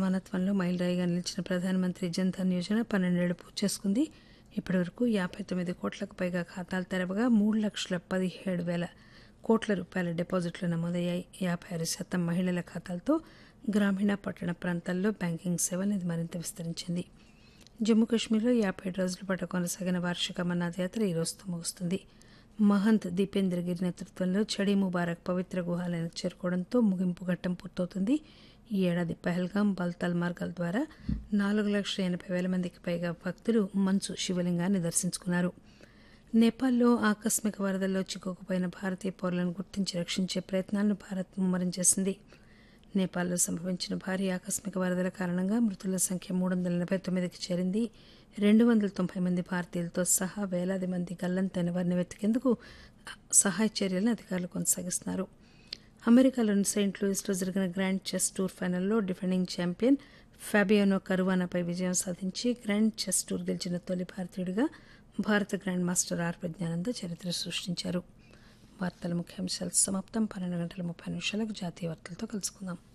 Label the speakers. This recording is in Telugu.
Speaker 1: సమానత్వంలో మైలురాయిగా నిలిచిన ప్రధానమంత్రి జన్ధన్ యోజన పన్నెండేళ్లు పూర్తి చేసుకుంది ఇప్పటివరకు యాభై తొమ్మిది కోట్లకు పైగా ఖాతాలు తెరవగా మూడు లక్షల పదిహేడు వేల కోట్ల రూపాయల డిపాజిట్లు నమోదయ్యాయి యాభై ఆరు శాతం మహిళల ఖాతాలతో గ్రామీణ పట్టణ ప్రాంతాల్లో బ్యాంకింగ్ సేవలు ఇది మరింత విస్తరించింది జమ్మూ కాశ్మీర్లో యాభై ఏడు రోజుల పాటు కొనసాగిన వార్షిక అమర్నాథ్ యాత్ర ఈ రోజుతో ముగుస్తుంది మహంత్ దీపేంద్ర గిరి నేతృత్వంలో చడీ ముబారక్ పవిత్ర గుహాలయానికి చేరుకోవడంతో ముగింపు ఘట్టం పూర్తవుతుంది ఈ ఏడాది పహల్గాం బల్తాల్ మార్గాల ద్వారా నాలుగు లక్షల ఎనభై వేల మందికి పైగా భక్తులు మంచు శివలింగాన్ని దర్శించుకున్నారు నేపాల్లో ఆకస్మిక వరదల్లో చిక్కుకుపోయిన భారతీయ పౌరులను గుర్తించి రక్షించే ప్రయత్నాలను భారత్ ముమ్మరం చేసింది నేపాల్లో సంభవించిన భారీ ఆకస్మిక వరదల కారణంగా మృతుల సంఖ్య మూడు వందల ఎనభై తొమ్మిదికి చేరింది రెండు వందల తొంభై మంది భారతీయులతో సహా వేలాది మంది గల్లంతైన వారిని వెతికేందుకు సహాయ చర్యలను అధికారులు కొనసాగిస్తున్నారు అమెరికాలోని సెయింట్ లూయిస్లో జరిగిన గ్రాండ్ చెస్ టూర్ ఫైనల్లో డిఫెండింగ్ ఛాంపియన్ ఫాబియానో కరువానాపై విజయం సాధించి గ్రాండ్ చెస్ టూర్ గెలిచిన తొలి భారతీయుడిగా భారత గ్రాండ్ మాస్టర్ ఆర్ ప్రజ్ఞానంద చరిత్ర సృష్టించారు వార్తల ముఖ్యాంశాలు సమాప్తం పన్నెండు గంటల ముప్పై నిమిషాలకు జాతీయ వార్తలతో కలుసుకుందాం